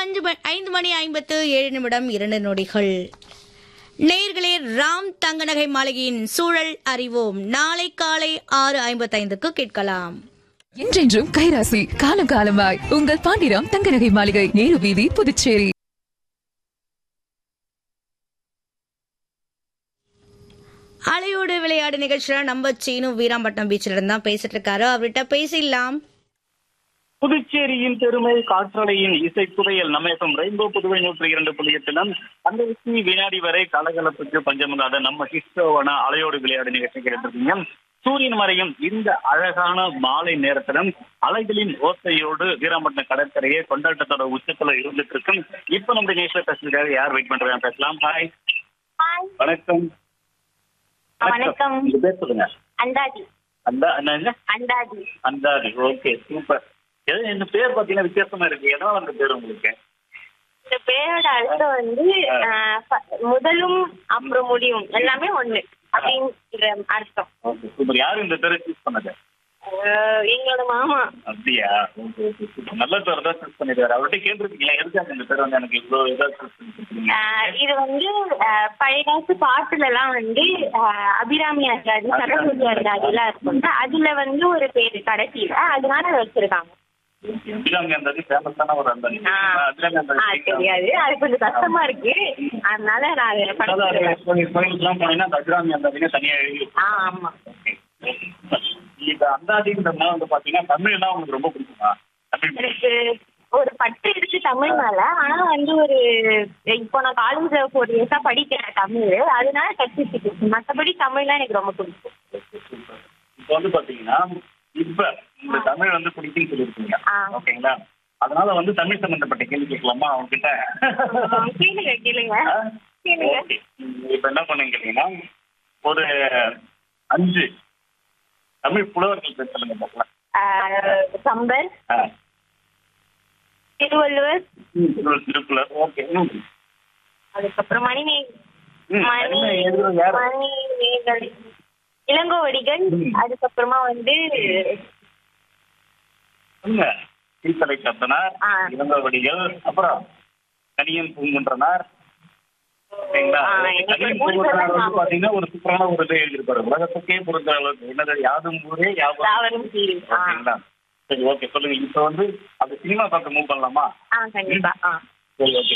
அஞ்சு ம- ஐந்து மணி ஐம்பத்து ஏழு நிமிடம் இரண்டு நொடிகள் நேர்களே ராம் தங்கநகை மாளிகையின் சூழல் அறிவோம் நாளை காலை ஆறு ஐம்பத்தைந்துக்கு கேட்கலாம் என்றென்றும் கைராசி காலம் காலமாய் உங்கள் பாண்டிராம் தங்கநகை மாளிகை நேரு வீதி புதுச்சேரி அலையோடு விளையாடு நிகழ்ச்சியில நம்ம சீனு வீராம்பட்டினம் பீச்சில் இருந்து தான் பேசிட்டு இருக்காரு அவர்கிட்ட பேசிடலாம் புதுச்சேரியின் பெருமை காற்றலையின் இசை புதையல் நம்மேசம் ரெயின்போ புதுவை நூற்றி இரண்டு புள்ளி எட்டுலம் அந்த விஷயம் வினாடி வரை கலகலப்புக்கு பஞ்சமில்லாத நம்ம ஹிஸ்டோவான அலையோடு விளையாடு நிகழ்ச்சி கேட்டிருக்கீங்க சூரியன் மறையும் இந்த அழகான மாலை நேரத்திலும் அலைகளின் ஓசையோடு வீராம்பட்டினம் கடற்கரையே கொண்டாட்டத்தோட உச்சத்துல இருந்துட்டு இருக்கும் இப்ப நம்ம நேஷனல் பேசுறதுக்காக யார் வெயிட் பண்றாங்க பேசலாம் ஹாய் வணக்கம் வணக்கம். உங்க பேர் சொல்லுங்க அண்டாதி அந்த என்னங்க அண்டாதி அந்தாதி ஓகே சூப்பர் எது இந்த பேர் பாத்தீங்கன்னா வித்தியாசமா இருக்கு எதனால அந்த பேர் உங்களுக்கு இந்த பேரோட அர்த்தம் வந்து ஆஹ், ஃப- முதலும் அப்புறம் முடியும் எல்லாமே ஒண்ணு அப்படிங்கிற அர்த்தம் ஓகே சூப்பர் யாரு இந்த பேரை சூஸ் பண்ணது ஆஹ், எங்களோட மாமா அப்படியா ஓகே ஓகே சூப்பர் நல்ல பேர் தான் சூஸ் பண்ணிருக்காரு அவர்கிட்ட கேட்டிருக்கீங்களா எதுக்காக இந்த பேர் வந்து எனக்கு இவ்வளவு இதா சூஸ் பண்ணிருக்கீங்க ஆஹ், இது வந்து ஆஹ், பழைய காலத்து பாட்டுல எல்லாம் வந்து ஆஹ், அபிராமி அந்தாதி சரஸ்வதி அந்தாதி எல்லாம் இருக்கும் அதுல வந்து ஒரு பேரு கடைசியில அதனால அதை வச்சிருக்காங்க அபிராமி அந்தாதி ஃபேமஸான ஒரு அந்தாதி ஆஹ், அபிராமி ஆஹ், அந்தாதி தெரியாது அது கொஞ்சம் கஷ்டமா இருக்கு அதனால நான் அதை படிச்சிருக்கேன் கோயிலுக்குலாம் போனீங்கன்னா அந்த அபிராமி அந்தாதினே தனியா எழுதி ஆஹ் ஆமா இந்த அந்தாதின்றதுனால வந்து பாத்தீங்கன்னா தமிழ்னா உங்களுக்கு ரொம்ப பிடிக்குமா தமிழ் எனக்கு ஒரு பற்று இருக்கு தமிழ் மேல ஆனா வந்து ஒரு இப்போ நான் காலேஜ் ஃபோர் இயர்ஸா படிக்கிறேன் தமிழ் அதனால கற்றுக்கிட்டு மத்தபடி தமிழ்லாம் எனக்கு ரொம்ப பிடிக்கும் இப்போ வந்து பாத்தீங்கன்னா இப்ப இந்த தமிழ் வந்து பிடிக்குன்னு சொல்லியிருக்கீங்க ஆ. ஓகேங்களா அதனால வந்து தமிழ் சம்பந்தப்பட்ட கேள்வி கேட்கலாமா அவங்க கிட்ட கேளுங்க கேளுங்க கேளுங்க ஓகே இப்ப என்ன பண்ணுங்க கேட்டீங்கன்னா ஒரு அஞ்சு தமிழ் புலவர்கள் பேர் சொல்லுங்க பார்க்கலாம் ஆஹ், சம்பர் ஆ. திருவள்ளுவர் திருவள்ளுவர், திருக்குறள் ஓகே அதுக்கப்புறம் மணிமே ம், மணி மணிமே எழுதுறது யாரு? மணிமேகலை இளங்கோவடிகள் ம். அதுக்கப்புறமா வந்து சொல்லுங்க கீழ்த்தலை கத்தனார் ஆ. இளங்கோவடிகள் அப்புறம் கனியன் பூங்குன்றனார் ஓகேங்களா ஆ, ஓகே, எனக்கு கனியன் மூணு பேர் பூங்குன்றனார் தான் வந்து பாத்தீங்கன்னா ஒரு சூப்பரான ஒரு இதை எழுதியிருப்பாரு உலகத்துக்கே பொறுத்த அளவுக்கு என்னது யாதும் ஊரே யாவரும் யாவரும் சீரி ஆ ஓகேங்களா சரி ஓகே சொல்லுங்க இப்போ வந்து அந்த சினிமா பார்க்க மூவ் பண்ணலாமா ஆ கண்டிப்பா ஆ சரி ஓகே